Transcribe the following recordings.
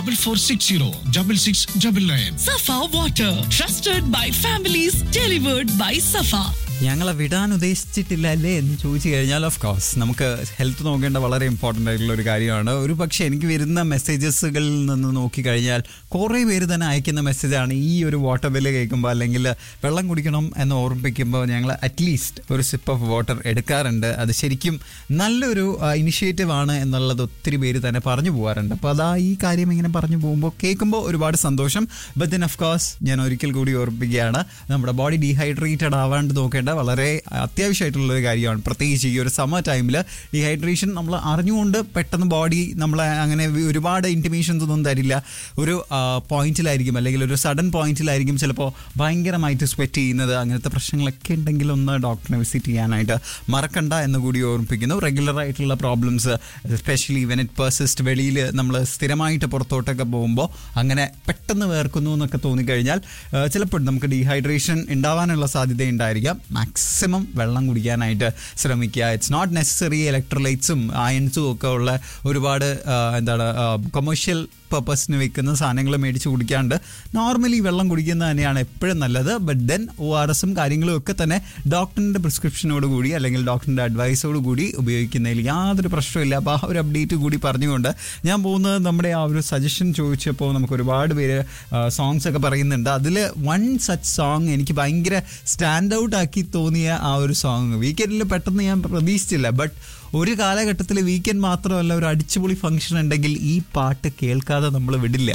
Double four six zero double six double nine Safa water, trusted by families, delivered by Safa. ഞങ്ങളെ വിടാൻ ഉദ്ദേശിച്ചിട്ടില്ല അല്ലേ എന്ന് ചോദിച്ചു കഴിഞ്ഞാൽ ഓഫ് കോഴ്സ് നമുക്ക് ഹെൽത്ത് നോക്കേണ്ട വളരെ ഇമ്പോർട്ടൻ്റ് ആയിട്ടുള്ള ഒരു കാര്യമാണ് ഒരു പക്ഷേ എനിക്ക് വരുന്ന മെസ്സേജസുകളിൽ നിന്ന് നോക്കിക്കഴിഞ്ഞാൽ കുറേ പേര് തന്നെ അയക്കുന്ന മെസ്സേജാണ് ഈ ഒരു വാട്ടർ ബില്ല് കേൾക്കുമ്പോൾ അല്ലെങ്കിൽ വെള്ളം കുടിക്കണം എന്ന് ഓർമ്മിപ്പിക്കുമ്പോൾ ഞങ്ങൾ അറ്റ്ലീസ്റ്റ് ഒരു സിപ്പ് ഓഫ് വാട്ടർ എടുക്കാറുണ്ട് അത് ശരിക്കും നല്ലൊരു ഇനിഷ്യേറ്റീവ് ആണ് എന്നുള്ളത് ഒത്തിരി പേര് തന്നെ പറഞ്ഞു പോകാറുണ്ട് അപ്പോൾ അതാ ഈ കാര്യം ഇങ്ങനെ പറഞ്ഞു പോകുമ്പോൾ കേൾക്കുമ്പോൾ ഒരുപാട് സന്തോഷം ബട്ട് ദെൻ ഓഫ് കോഴ്സ് ഞാൻ ഒരിക്കൽ കൂടി ഓർമ്മിപ്പിക്കുകയാണ് നമ്മുടെ ബോഡി ഡീഹൈഡ്രേറ്റഡ് ആവാണ്ട് നോക്കേണ്ട വളരെ അത്യാവശ്യമായിട്ടുള്ള ഒരു കാര്യമാണ് പ്രത്യേകിച്ച് ഈ ഒരു സമ്മർ ടൈമിൽ ഡീഹൈഡ്രേഷൻ നമ്മൾ അറിഞ്ഞുകൊണ്ട് പെട്ടെന്ന് ബോഡി നമ്മളെ അങ്ങനെ വി- ഒരുപാട് ഇൻറ്റിമേഷൻസ് ഒന്നും തരില്ല ഒരു പോയിന്റിലായിരിക്കും അല്ലെങ്കിൽ ഒരു സഡൻ പോയിന്റിലായിരിക്കും ചിലപ്പോൾ ഭയങ്കരമായിട്ട് സ്വെറ്റ് ചെയ്യുന്നത് അങ്ങനത്തെ പ്രശ്നങ്ങളൊക്കെ ഉണ്ടെങ്കിൽ ഒന്ന് ഡോക്ടറിനെ വിസിറ്റ് ചെയ്യാനായിട്ട് മറക്കണ്ട എന്ന് കൂടി ഓർമ്മിപ്പിക്കുന്നു റെഗുലർ ആയിട്ടുള്ള problems especially when it persist വെളിയിൽ നമ്മൾ സ്ഥിരമായിട്ട് പുറത്തോട്ടൊക്കെ പോകുമ്പോൾ അങ്ങനെ പെട്ടെന്ന് വേർക്കുന്നു എന്നൊക്കെ തോന്നിക്കഴിഞ്ഞാൽ ആ, ചിലപ്പോൾ നമുക്ക് ഡീഹൈഡ്രേഷൻ ഉണ്ടാവാനുള്ള സാധ്യത ഉണ്ടായിരിക്കാം മാക്സിമം വെള്ളം കുടിക്കാനായിട്ട് ശ്രമിക്കുക ഇറ്റ്സ് നോട്ട് നെസസറി ഇലക്ട്രോലൈറ്റ്സും അയൺസും ഒക്കെ ഉള്ള ഒരുപാട് ആ, എന്താണ് കൊമേഴ്ഷ്യൽ പർപ്പസിന് വെക്കുന്ന സാധനങ്ങൾ മേടിച്ച് കുടിക്കാണ്ട് നോർമലി വെള്ളം കുടിക്കുന്നത് തന്നെയാണ് എപ്പോഴും നല്ലത് ബട്ട് ദെൻ ഒ ആർ എസും കാര്യങ്ങളും ഒക്കെ തന്നെ ഡോക്ടറിൻ്റെ പ്രിസ്ക്രിപ്ഷനോട് കൂടി അല്ലെങ്കിൽ ഡോക്ടറിൻ്റെ അഡ്വൈസോട് കൂടി ഉപയോഗിക്കുന്നതിൽ യാതൊരു പ്രശ്നമില്ല അപ്പോൾ ആ ഒരു അപ്ഡേറ്റ് കൂടി പറഞ്ഞുകൊണ്ട് ഞാൻ പോകുന്നത് നമ്മുടെ ആ ഒരു സജഷൻ ചോദിച്ചപ്പോൾ നമുക്ക് ഒരുപാട് പേര് സോങ്സ് ഒക്കെ പറയുന്നുണ്ട് അതിൽ വൺ സച്ച് സോങ് എനിക്ക് ഭയങ്കര സ്റ്റാൻഡ് ഔട്ട് ആക്കി തോന്നിയ ആ ഒരു സോങ് വീക്കെൻഡിൽ പെട്ടെന്ന് ഞാൻ പ്രതീക്ഷിച്ചില്ല ബട്ട് ഒരു കാലഘട്ടത്തിൽ വീക്കെൻഡ് മാത്രമല്ല ഒരു അടിച്ചുപൊളി ഫംഗ്ഷൻ ഉണ്ടെങ്കിൽ ഈ പാട്ട് കേൾക്കാതെ നമ്മൾ വിടില്ല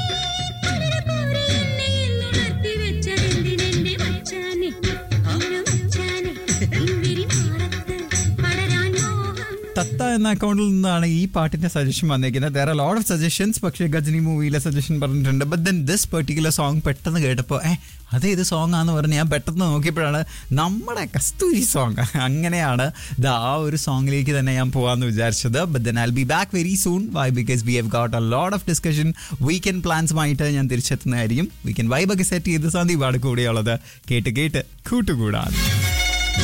തത്ത എന്ന അക്കൗണ്ടിൽ നിന്നാണ് ഈ പാട്ടിന്റെ സജഷൻ വന്നേക്കുന്നത് വേറെ ലോഡ് ഓഫ് സജഷൻസ് പക്ഷേ ഗജനി മൂവിയിലെ സജഷൻ പറഞ്ഞിട്ടുണ്ട് but then this particular song പെട്ടെന്ന് കേട്ടപ്പോൾ ഏ അത് ഏത് സോങ് ആണെന്ന് പറഞ്ഞ് ഞാൻ പെട്ടെന്ന് നോക്കിയപ്പോഴാണ് നമ്മുടെ കസ്തൂരി സോങ് അങ്ങനെയാണ് ഇത് ആ ഒരു സോങ്ങിലേക്ക് തന്നെ ഞാൻ പോകാമെന്ന് വിചാരിച്ചത് but then I be back very soon why because we have got a load of discussion weekend പ്ലാൻസുമായിട്ട് ഞാൻ തിരിച്ചെത്തുന്നതായിരിക്കും വീക്കെൻഡ് വൈബൊക്കെ സെറ്റ് ചെയ്ത് സന്ദീപാണ് കൂടെയുള്ളത് കേട്ട് കേട്ട് കൂട്ടുകൂടാതെ